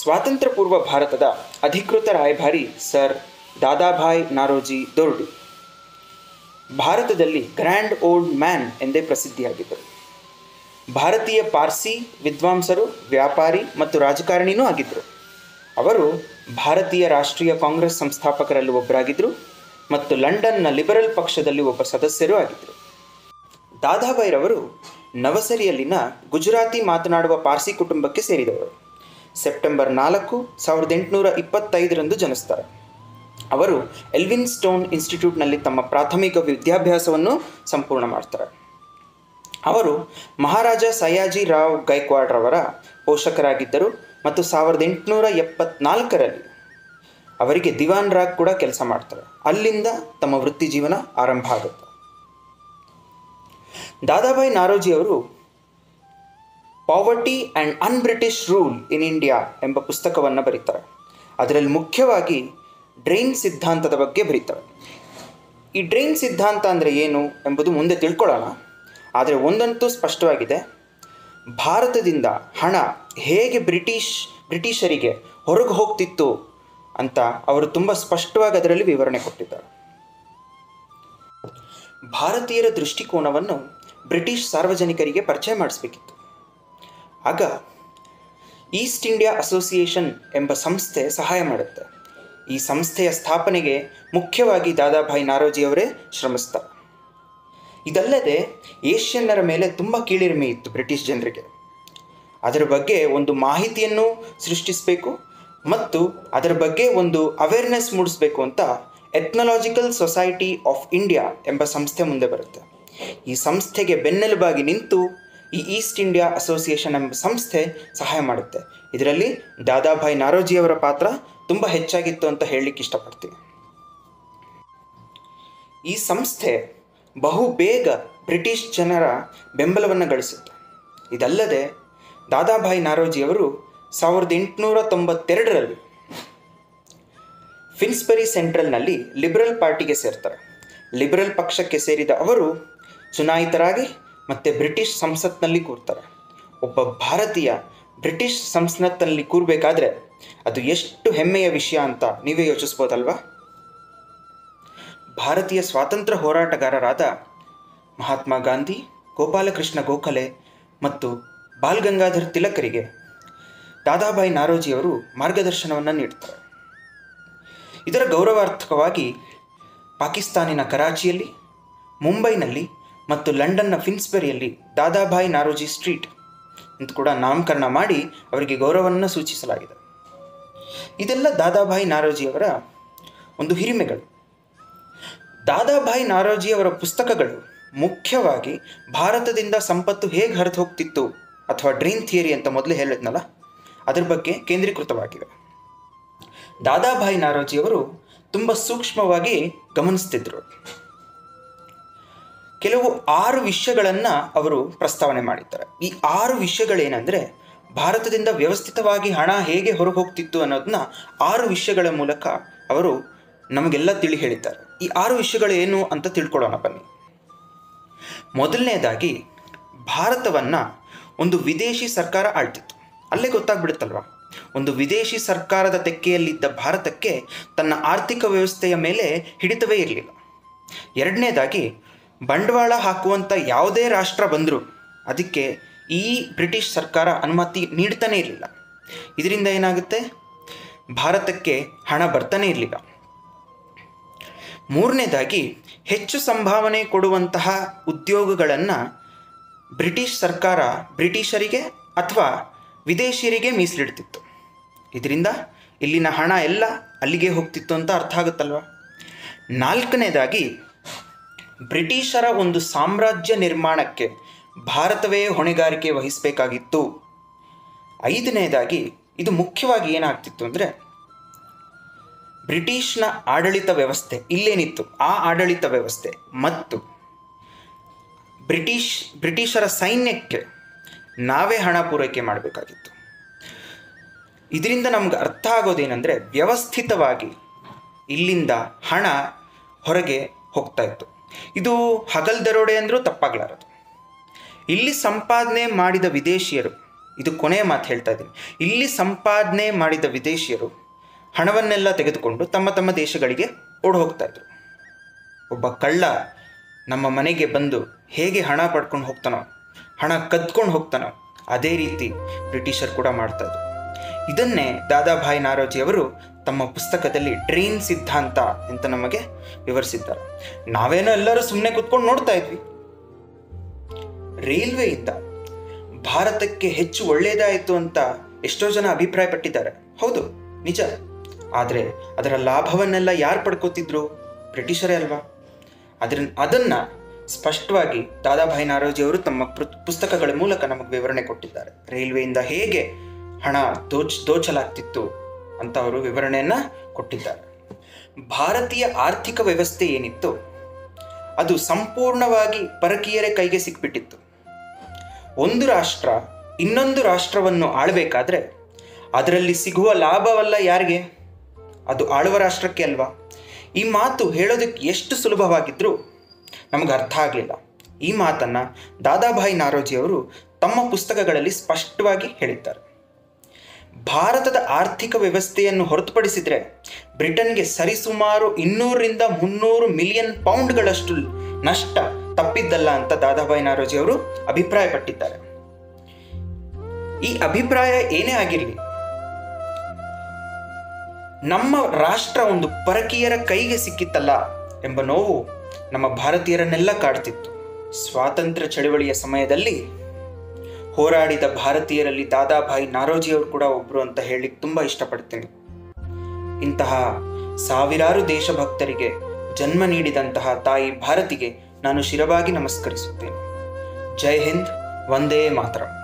ಸ್ವಾತಂತ್ರ್ಯ ಪೂರ್ವ ಭಾರತದ ಅಧಿಕೃತ ರಾಯಭಾರಿ ಸರ್ ದಾದಾಭಾಯ್ ನಾರೋಜಿ ದೊರ್ಡು ಭಾರತದಲ್ಲಿ ಗ್ರ್ಯಾಂಡ್ ಓಲ್ಡ್ ಮ್ಯಾನ್ ಎಂದೇ ಪ್ರಸಿದ್ಧಿಯಾಗಿದ್ದರು ಭಾರತೀಯ ಪಾರ್ಸಿ ವಿದ್ವಾಂಸರು ವ್ಯಾಪಾರಿ ಮತ್ತು ರಾಜಕಾರಣಿನೂ ಆಗಿದ್ದರು ಅವರು ಭಾರತೀಯ ರಾಷ್ಟ್ರೀಯ ಕಾಂಗ್ರೆಸ್ ಸಂಸ್ಥಾಪಕರಲ್ಲಿ ಒಬ್ಬರಾಗಿದ್ದರು ಮತ್ತು ಲಂಡನ್ನ ಲಿಬರಲ್ ಪಕ್ಷದಲ್ಲಿ ಒಬ್ಬ ಸದಸ್ಯರೂ ಆಗಿದ್ದರು ದಾದಾಬಾಯ್ರವರು ನವಸರಿಯಲ್ಲಿನ ಗುಜರಾತಿ ಮಾತನಾಡುವ ಪಾರ್ಸಿ ಕುಟುಂಬಕ್ಕೆ ಸೇರಿದವರು ಸೆಪ್ಟೆಂಬರ್ ನಾಲ್ಕು ಸಾವಿರದ ಎಂಟುನೂರ ಇಪ್ಪತ್ತೈದರಂದು ಜನಿಸ್ತಾರೆ ಅವರು ಎಲ್ವಿನ್ ಸ್ಟೋನ್ ಇನ್ಸ್ಟಿಟ್ಯೂಟ್ನಲ್ಲಿ ತಮ್ಮ ಪ್ರಾಥಮಿಕ ವಿದ್ಯಾಭ್ಯಾಸವನ್ನು ಸಂಪೂರ್ಣ ಮಾಡ್ತಾರೆ ಅವರು ಮಹಾರಾಜ ಸಯಾಜಿ ರಾವ್ ಗೈಕ್ವಾಡ್ರವರ ಪೋಷಕರಾಗಿದ್ದರು ಮತ್ತು ಸಾವಿರದ ಎಂಟುನೂರ ಎಪ್ಪತ್ನಾಲ್ಕರಲ್ಲಿ ಅವರಿಗೆ ದಿವಾನ್ ರಾಗ್ ಕೂಡ ಕೆಲಸ ಮಾಡ್ತಾರೆ ಅಲ್ಲಿಂದ ತಮ್ಮ ವೃತ್ತಿ ಜೀವನ ಆರಂಭ ಆಗುತ್ತೆ ದಾದಾಬಾಯಿ ನಾರೋಜಿ ಅವರು poverty and unBritish rule in India ಎಂಬ ಪುಸ್ತಕವನ್ನು ಬರೀತಾರೆ ಅದರಲ್ಲಿ ಮುಖ್ಯವಾಗಿ ಡ್ರೈನ್ ಸಿದ್ಧಾಂತದ ಬಗ್ಗೆ ಬರೀತಾರೆ ಈ ಡ್ರೈನ್ ಸಿದ್ಧಾಂತ ಅಂದರೆ ಏನು ಎಂಬುದು ಮುಂದೆ ತಿಳ್ಕೊಳ್ಳೋಣ ಆದರೆ ಒಂದಂತೂ ಸ್ಪಷ್ಟವಾಗಿದೆ ಭಾರತದಿಂದ ಹಣ ಹೇಗೆ ಬ್ರಿಟಿಷ್ ಬ್ರಿಟಿಷರಿಗೆ ಹೊರಗೆ ಹೋಗ್ತಿತ್ತು ಅಂತ ಅವರು ತುಂಬ ಸ್ಪಷ್ಟವಾಗಿ ಅದರಲ್ಲಿ ವಿವರಣೆ ಕೊಟ್ಟಿದ್ದಾರೆ ಭಾರತೀಯರ ದೃಷ್ಟಿಕೋನವನ್ನು ಬ್ರಿಟಿಷ್ ಸಾರ್ವಜನಿಕರಿಗೆ ಪರಿಚಯ ಮಾಡಿಸ್ಬೇಕಿತ್ತು ಆಗ ಈಸ್ಟ್ ಇಂಡಿಯಾ ಅಸೋಸಿಯೇಷನ್ ಎಂಬ ಸಂಸ್ಥೆ ಸಹಾಯ ಮಾಡುತ್ತೆ ಈ ಸಂಸ್ಥೆಯ ಸ್ಥಾಪನೆಗೆ ಮುಖ್ಯವಾಗಿ ದಾದಾಭಾಯಿ ನಾರೋಜಿ ಅವರೇ ಶ್ರಮಿಸ್ತಾರೆ ಇದಲ್ಲದೆ ಏಷ್ಯನ್ನರ ಮೇಲೆ ತುಂಬ ಕೀಳಿರಿಮೆ ಇತ್ತು ಬ್ರಿಟಿಷ್ ಜನರಿಗೆ ಅದರ ಬಗ್ಗೆ ಒಂದು ಮಾಹಿತಿಯನ್ನು ಸೃಷ್ಟಿಸಬೇಕು ಮತ್ತು ಅದರ ಬಗ್ಗೆ ಒಂದು ಅವೇರ್ನೆಸ್ ಮೂಡಿಸಬೇಕು ಅಂತ ಎಥ್ನಲಾಜಿಕಲ್ ಸೊಸೈಟಿ ಆಫ್ ಇಂಡಿಯಾ ಎಂಬ ಸಂಸ್ಥೆ ಮುಂದೆ ಬರುತ್ತೆ ಈ ಸಂಸ್ಥೆಗೆ ಬೆನ್ನೆಲುಬಾಗಿ ನಿಂತು ಈ ಈಸ್ಟ್ ಇಂಡಿಯಾ ಅಸೋಸಿಯೇಷನ್ ಎಂಬ ಸಂಸ್ಥೆ ಸಹಾಯ ಮಾಡುತ್ತೆ ಇದರಲ್ಲಿ ದಾದಾಭಾಯ್ ನಾರೋಜಿಯವರ ಪಾತ್ರ ತುಂಬ ಹೆಚ್ಚಾಗಿತ್ತು ಅಂತ ಹೇಳಲಿಕ್ಕೆ ಇಷ್ಟಪಡ್ತೀನಿ ಈ ಸಂಸ್ಥೆ ಬಹು ಬೇಗ ಬ್ರಿಟಿಷ್ ಜನರ ಬೆಂಬಲವನ್ನು ಗಳಿಸುತ್ತೆ ಇದಲ್ಲದೆ ದಾದಾಭಾಯ್ ನಾರೋಜಿಯವರು ಸಾವಿರದ ಎಂಟುನೂರ ತೊಂಬತ್ತೆರಡರಲ್ಲಿ ಫಿನ್ಸ್ಬರಿ ಸೆಂಟ್ರಲ್ನಲ್ಲಿ ಲಿಬರಲ್ ಪಾರ್ಟಿಗೆ ಸೇರ್ತಾರೆ ಲಿಬರಲ್ ಪಕ್ಷಕ್ಕೆ ಸೇರಿದ ಅವರು ಚುನಾಯಿತರಾಗಿ ಮತ್ತೆ ಬ್ರಿಟಿಷ್ ಸಂಸತ್ನಲ್ಲಿ ಕೂರ್ತಾರೆ ಒಬ್ಬ ಭಾರತೀಯ ಬ್ರಿಟಿಷ್ ಸಂಸತ್ನಲ್ಲಿ ಕೂರಬೇಕಾದ್ರೆ ಅದು ಎಷ್ಟು ಹೆಮ್ಮೆಯ ವಿಷಯ ಅಂತ ನೀವೇ ಯೋಚಿಸ್ಬೋದಲ್ವಾ ಭಾರತೀಯ ಸ್ವಾತಂತ್ರ್ಯ ಹೋರಾಟಗಾರರಾದ ಮಹಾತ್ಮ ಗಾಂಧಿ ಗೋಪಾಲಕೃಷ್ಣ ಗೋಖಲೆ ಮತ್ತು ಬಾಲ್ ಗಂಗಾಧರ್ ತಿಲಕರಿಗೆ ದಾದಾಬಾಯಿ ನಾರೋಜಿಯವರು ಮಾರ್ಗದರ್ಶನವನ್ನು ನೀಡ್ತಾರೆ ಇದರ ಗೌರವಾರ್ಥಕವಾಗಿ ಪಾಕಿಸ್ತಾನಿನ ಕರಾಚಿಯಲ್ಲಿ ಮುಂಬೈನಲ್ಲಿ ಮತ್ತು ಲಂಡನ್ನ ಫಿನ್ಸ್ಬರಿಯಲ್ಲಿ ದಾದಾಭಾಯ್ ನಾರೋಜಿ ಸ್ಟ್ರೀಟ್ ಅಂತ ಕೂಡ ನಾಮಕರಣ ಮಾಡಿ ಅವರಿಗೆ ಗೌರವವನ್ನು ಸೂಚಿಸಲಾಗಿದೆ ಇದೆಲ್ಲ ದಾದಾಭಾಯ್ ನಾರೋಜಿಯವರ ಒಂದು ಹಿರಿಮೆಗಳು ದಾದಾಭಾಯ್ ನಾರೋಜಿಯವರ ಪುಸ್ತಕಗಳು ಮುಖ್ಯವಾಗಿ ಭಾರತದಿಂದ ಸಂಪತ್ತು ಹೇಗೆ ಹರಿದು ಹೋಗ್ತಿತ್ತು ಅಥವಾ ಡ್ರೀಮ್ ಥಿಯರಿ ಅಂತ ಮೊದಲೇ ಹೇಳಿದ್ನಲ್ಲ ಅದ್ರ ಬಗ್ಗೆ ಕೇಂದ್ರೀಕೃತವಾಗಿವೆ ದಾದಾಭಾಯ್ ನಾರೋಜಿಯವರು ತುಂಬ ಸೂಕ್ಷ್ಮವಾಗಿ ಗಮನಿಸ್ತಿದ್ರು ಕೆಲವು ಆರು ವಿಷಯಗಳನ್ನು ಅವರು ಪ್ರಸ್ತಾವನೆ ಮಾಡಿದ್ದಾರೆ ಈ ಆರು ವಿಷಯಗಳೇನೆಂದರೆ ಭಾರತದಿಂದ ವ್ಯವಸ್ಥಿತವಾಗಿ ಹಣ ಹೇಗೆ ಹೊರಗೆ ಹೋಗ್ತಿತ್ತು ಅನ್ನೋದನ್ನ ಆರು ವಿಷಯಗಳ ಮೂಲಕ ಅವರು ನಮಗೆಲ್ಲ ತಿಳಿ ಹೇಳಿದ್ದಾರೆ ಈ ಆರು ವಿಷಯಗಳು ಏನು ಅಂತ ತಿಳ್ಕೊಳ್ಳೋಣ ಬನ್ನಿ ಮೊದಲನೇದಾಗಿ ಭಾರತವನ್ನು ಒಂದು ವಿದೇಶಿ ಸರ್ಕಾರ ಆಳ್ತಿತ್ತು ಅಲ್ಲೇ ಗೊತ್ತಾಗ್ಬಿಡುತ್ತಲ್ವಾ ಒಂದು ವಿದೇಶಿ ಸರ್ಕಾರದ ತೆಕ್ಕೆಯಲ್ಲಿದ್ದ ಭಾರತಕ್ಕೆ ತನ್ನ ಆರ್ಥಿಕ ವ್ಯವಸ್ಥೆಯ ಮೇಲೆ ಹಿಡಿತವೇ ಇರಲಿಲ್ಲ ಎರಡನೇದಾಗಿ ಬಂಡವಾಳ ಹಾಕುವಂಥ ಯಾವುದೇ ರಾಷ್ಟ್ರ ಬಂದರೂ ಅದಕ್ಕೆ ಈ ಬ್ರಿಟಿಷ್ ಸರ್ಕಾರ ಅನುಮತಿ ನೀಡ್ತಾನೇ ಇರಲಿಲ್ಲ ಇದರಿಂದ ಏನಾಗುತ್ತೆ ಭಾರತಕ್ಕೆ ಹಣ ಬರ್ತಾನೆ ಇರಲಿಲ್ಲ ಮೂರನೇದಾಗಿ ಹೆಚ್ಚು ಸಂಭಾವನೆ ಕೊಡುವಂತಹ ಉದ್ಯೋಗಗಳನ್ನು ಬ್ರಿಟಿಷ್ ಸರ್ಕಾರ ಬ್ರಿಟಿಷರಿಗೆ ಅಥವಾ ವಿದೇಶಿಯರಿಗೆ ಮೀಸಲಿಡ್ತಿತ್ತು ಇದರಿಂದ ಇಲ್ಲಿನ ಹಣ ಎಲ್ಲ ಅಲ್ಲಿಗೆ ಹೋಗ್ತಿತ್ತು ಅಂತ ಅರ್ಥ ಆಗುತ್ತಲ್ವ ನಾಲ್ಕನೇದಾಗಿ ಬ್ರಿಟಿಷರ ಒಂದು ಸಾಮ್ರಾಜ್ಯ ನಿರ್ಮಾಣಕ್ಕೆ ಭಾರತವೇ ಹೊಣೆಗಾರಿಕೆ ವಹಿಸಬೇಕಾಗಿತ್ತು ಐದನೇದಾಗಿ ಇದು ಮುಖ್ಯವಾಗಿ ಏನಾಗ್ತಿತ್ತು ಅಂದರೆ ಬ್ರಿಟಿಷ್ನ ಆಡಳಿತ ವ್ಯವಸ್ಥೆ ಇಲ್ಲೇನಿತ್ತು ಆ ಆಡಳಿತ ವ್ಯವಸ್ಥೆ ಮತ್ತು ಬ್ರಿಟಿಷ್ ಬ್ರಿಟಿಷರ ಸೈನ್ಯಕ್ಕೆ ನಾವೇ ಹಣ ಪೂರೈಕೆ ಮಾಡಬೇಕಾಗಿತ್ತು ಇದರಿಂದ ನಮ್ಗೆ ಅರ್ಥ ಆಗೋದೇನೆಂದರೆ ವ್ಯವಸ್ಥಿತವಾಗಿ ಇಲ್ಲಿಂದ ಹಣ ಹೊರಗೆ ಹೋಗ್ತಾ ಇತ್ತು ಇದು ಹಗಲ್ ದರೋಡೆ ಅಂದರೂ ತಪ್ಪಾಗಲಾರದು ಇಲ್ಲಿ ಸಂಪಾದನೆ ಮಾಡಿದ ವಿದೇಶಿಯರು ಇದು ಕೊನೆಯ ಮಾತು ಹೇಳ್ತಾ ಇದ್ದೀನಿ ಇಲ್ಲಿ ಸಂಪಾದನೆ ಮಾಡಿದ ವಿದೇಶಿಯರು ಹಣವನ್ನೆಲ್ಲ ತೆಗೆದುಕೊಂಡು ತಮ್ಮ ತಮ್ಮ ದೇಶಗಳಿಗೆ ಓಡ್ ಹೋಗ್ತಾ ಇದ್ರು ಒಬ್ಬ ಕಳ್ಳ ನಮ್ಮ ಮನೆಗೆ ಬಂದು ಹೇಗೆ ಹಣ ಪಡ್ಕೊಂಡು ಹೋಗ್ತಾನೋ ಹಣ ಕದ್ಕೊಂಡು ಹೋಗ್ತಾನೋ ಅದೇ ರೀತಿ ಬ್ರಿಟಿಷರು ಕೂಡ ಮಾಡ್ತಾ ಇದ್ರು ಇದನ್ನೇ ದಾದಾಭಾಯಿ ನಾರೋಜಿ ಅವರು ತಮ್ಮ ಪುಸ್ತಕದಲ್ಲಿ ಟ್ರೈನ್ ಸಿದ್ಧಾಂತ ಅಂತ ನಮಗೆ ವಿವರಿಸಿದ್ದಾರೆ ನಾವೇನೋ ಎಲ್ಲರೂ ಸುಮ್ಮನೆ ಕುತ್ಕೊಂಡು ನೋಡ್ತಾ ಇದ್ವಿ ರೈಲ್ವೆಯಿಂದ ಭಾರತಕ್ಕೆ ಹೆಚ್ಚು ಒಳ್ಳೆಯದಾಯಿತು ಅಂತ ಎಷ್ಟೋ ಜನ ಅಭಿಪ್ರಾಯಪಟ್ಟಿದ್ದಾರೆ ಹೌದು ನಿಜ ಆದರೆ ಅದರ ಲಾಭವನ್ನೆಲ್ಲ ಯಾರು ಪಡ್ಕೋತಿದ್ರು ಬ್ರಿಟಿಷರೇ ಅಲ್ವಾ ಅದ್ರ ಅದನ್ನು ಸ್ಪಷ್ಟವಾಗಿ ದಾದಾಭಾಯಿ ನಾರೋಜಿ ಅವರು ತಮ್ಮ ಪೃ- ಪುಸ್ತಕಗಳ ಮೂಲಕ ನಮಗೆ ವಿವರಣೆ ಕೊಟ್ಟಿದ್ದಾರೆ ರೈಲ್ವೆಯಿಂದ ಹೇಗೆ ಹಣ ದೋಚ್ ದೋಚಲಾಗ್ತಿತ್ತು ಅಂತ ಅವರು ವಿವರಣೆಯನ್ನು ಕೊಟ್ಟಿದ್ದಾರೆ ಭಾರತೀಯ ಆರ್ಥಿಕ ವ್ಯವಸ್ಥೆ ಏನಿತ್ತು ಅದು ಸಂಪೂರ್ಣವಾಗಿ ಪರಕೀಯರ ಕೈಗೆ ಸಿಕ್ಬಿಟ್ಟಿತ್ತು ಒಂದು ರಾಷ್ಟ್ರ ಇನ್ನೊಂದು ರಾಷ್ಟ್ರವನ್ನು ಆಳಬೇಕಾದ್ರೆ ಅದರಲ್ಲಿ ಸಿಗುವ ಲಾಭವಲ್ಲ ಯಾರಿಗೆ ಅದು ಆಳುವ ರಾಷ್ಟ್ರಕ್ಕೆ ಅಲ್ವಾ ಈ ಮಾತು ಹೇಳೋದಕ್ಕೆ ಎಷ್ಟು ಸುಲಭವಾಗಿದ್ರೂ ನಮಗೆ ಅರ್ಥ ಆಗಲಿಲ್ಲ ಈ ಮಾತನ್ನು ದಾದಾಭಾಯಿ ನಾರೋಜಿ ಅವರು ತಮ್ಮ ಪುಸ್ತಕಗಳಲ್ಲಿ ಸ್ಪಷ್ಟವಾಗಿ ಹೇಳಿದ್ದಾರೆ ಭಾರತದ ಆರ್ಥಿಕ ವ್ಯವಸ್ಥೆಯನ್ನು ಹೊರತುಪಡಿಸಿದರೆ ಬ್ರಿಟನ್ಗೆ ಸರಿಸುಮಾರು ಇನ್ನೂರರಿಂದ ಮುನ್ನೂರು ಮಿಲಿಯನ್ ಪೌಂಡ್ಗಳಷ್ಟು ನಷ್ಟ ತಪ್ಪಿದ್ದಲ್ಲ ಅಂತ ದಾದಾಭಾಯಿ ನಾರೋಜಿ ಅವರು ಅಭಿಪ್ರಾಯಪಟ್ಟಿದ್ದಾರೆ ಈ ಅಭಿಪ್ರಾಯ ಏನೇ ಆಗಿರಲಿ ನಮ್ಮ ರಾಷ್ಟ್ರ ಒಂದು ಪರಕೀಯರ ಕೈಗೆ ಸಿಕ್ಕಿತ್ತಲ್ಲ ಎಂಬ ನೋವು ನಮ್ಮ ಭಾರತೀಯರನ್ನೆಲ್ಲ ಕಾಡ್ತಿತ್ತು ಸ್ವಾತಂತ್ರ್ಯ ಚಳವಳಿಯ ಸಮಯದಲ್ಲಿ ಹೋರಾಡಿದ ಭಾರತೀಯರಲ್ಲಿ ದಾದಾಭಾಯಿ ನಾರೋಜಿಯವರು ಕೂಡ ಒಬ್ಬರು ಅಂತ ಹೇಳಲಿಕ್ಕೆ ತುಂಬ ಇಷ್ಟಪಡ್ತೀನಿ ಇಂತಹ ಸಾವಿರಾರು ದೇಶಭಕ್ತರಿಗೆ ಜನ್ಮ ನೀಡಿದಂತಹ ತಾಯಿ ಭಾರತಿಗೆ ನಾನು ಶಿರವಾಗಿ ನಮಸ್ಕರಿಸುತ್ತೇನೆ ಜೈ ಹಿಂದ್ ವಂದೇ ಮಾತರಂ